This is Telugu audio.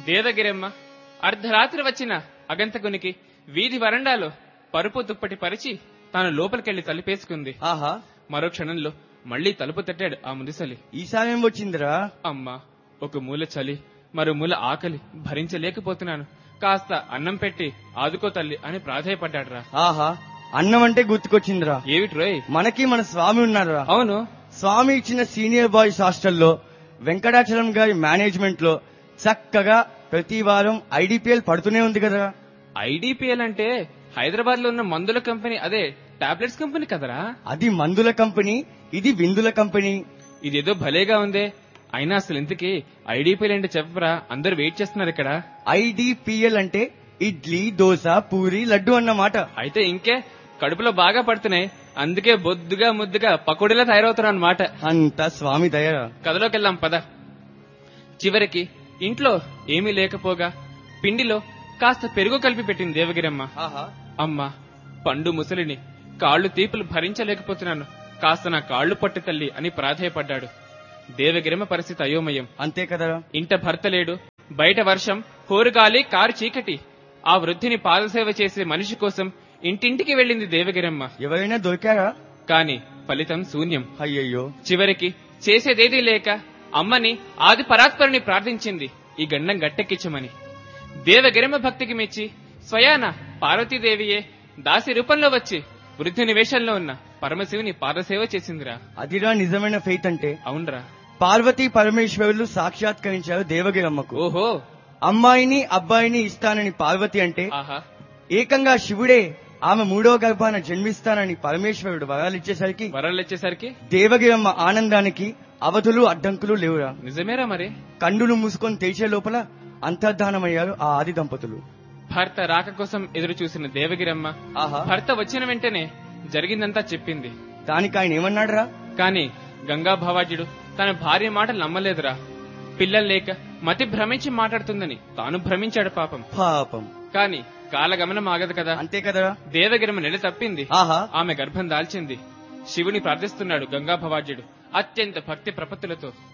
దేవగిరమ్మ అర్ధరాత్రి వచ్చిన అగంతకునికి వీధి వరండాలో పరుపు దుప్పటి పరిచి తాను లోపలికెళ్లి తలుపేసుకుంది ఆహా మరో క్షణంలో మళ్లీ తలుపు తట్టాడు ఆ ముదిసలి ఈసారి ఏం వచ్చిందిరా అమ్మా ఒక మూల చలి మరో మూల ఆకలి భరించలేకపోతున్నాను కాస్త అన్నం పెట్టి ఆదుకో తల్లి అని ప్రాధేయపడ్డాడురా ఆహా అన్నం అంటే గుర్తుకొచ్చిందిరా ఏమిటి రోయ్ మనకి మన స్వామి ఉన్నారురా అవును స్వామి ఇచ్చిన సీనియర్ బాయ్స్ హాస్టల్లో వెంకటాచలం గారి మేనేజ్మెంట్ లో చక్కగా ప్రతి వారం ఐడిపిఎల్ పడుతూనే ఉంది కదా ఐడిపిఎల్ అంటే హైదరాబాద్ లో ఉన్న మందుల కంపెనీ అదే టాబ్లెట్స్ కంపెనీ కదరా అది మందుల కంపెనీ ఇది విందుల కంపెనీ ఇదేదో భలేగా ఉందే అయినా అసలు ఇంతకీ ఐడిపిఎల్ అంటే చెప్పరా అందరూ వెయిట్ చేస్తున్నారు ఇక్కడ ఐడిపిఎల్ అంటే ఇడ్లీ దోశ పూరి లడ్డు అన్నమాట అయితే ఇంకే కడుపులో బాగా పడుతున్నాయి అందుకే బొద్దుగా ముద్దుగా పకోడీలా తయారవుతున్నా అన్నమాట అంత స్వామి దయ కథలోకెళ్దాం పద చివరికి ఇంట్లో ఏమీ లేకపోగా పిండిలో కాస్త పెరుగు కలిపి పెట్టింది దేవగిరమ్మ అమ్మా పండు ముసలిని కాళ్ళు తీపులు భరించలేకపోతున్నాను కాస్త నా కాళ్ళు పట్టు తల్లి అని ప్రాధేయపడ్డాడు దేవగిరమ్మ పరిస్థితి అయోమయం అంతే కదరా ఇంట భర్త లేడు బయట వర్షం హోరుగాలి కారు చీకటి ఆ వృద్ధిని పాదసేవ చేసే మనిషి కోసం ఇంటింటికి వెళ్ళింది దేవగిరమ్మ ఎవరైనా దొరికారా కాని ఫలితం శూన్యం అయ్యయ్యో చివరికి చేసేదేదీ లేక అమ్మని ఆది పరాత్పరిని ప్రార్థించింది ఈ గండం గట్టెక్కించమని దేవగిరమ్మ భక్తికి మెచ్చి స్వయాన పార్వతీదేవియే దాసి రూపంలో వచ్చి వృద్ధుని వేషంలో ఉన్న పరమశివుని పాదసేవ చేసిందిరా అదిరా నిజమైన ఫెయిత్ అంటే అవునరా పార్వతీ పరమేశ్వరులు సాక్షాత్కరించారు దేవగిరమ్మకు ఓహో అమ్మాయిని అబ్బాయిని ఇస్తానని పార్వతి అంటే ఆహా ఏకంగా శివుడే ఆమె మూడో గర్భాన జన్మిస్తానని పరమేశ్వరుడు వరాలిచ్చేసరికి వరాలొచ్చేసరికి దేవగిరమ్మ ఆనందానికి అవధులు అడ్డంకులు లేవురా నిజమేరా మరి కండులు మూసుకొని తెరిచే లోపల అంతర్ధానమయ్యారు ఆ ఆది దంపతులు భర్త రాక కోసం ఎదురు చూసిన దేవగిరమ్మ ఆహా భర్త వచ్చిన వెంటనే జరిగిందంతా చెప్పింది దానికి ఆయన ఏమన్నాడురా కాని గంగా భవాజుడు తన భార్య మాటలు నమ్మలేదురా పిల్లలు లేక మతి భ్రమించి మాట్లాడుతుందని తాను భ్రమించాడు పాపం పాపం కాని కాలగమనం ఆగదు కదా అంతే కదరా దేవగిరమ్మ నెల తప్పింది ఆహా ఆమె గర్భం దాల్చింది శివుని ప్రార్థిస్తున్నాడు గంగా భవాజ్యుడు అత్యంత భక్తి ప్రపత్తులతో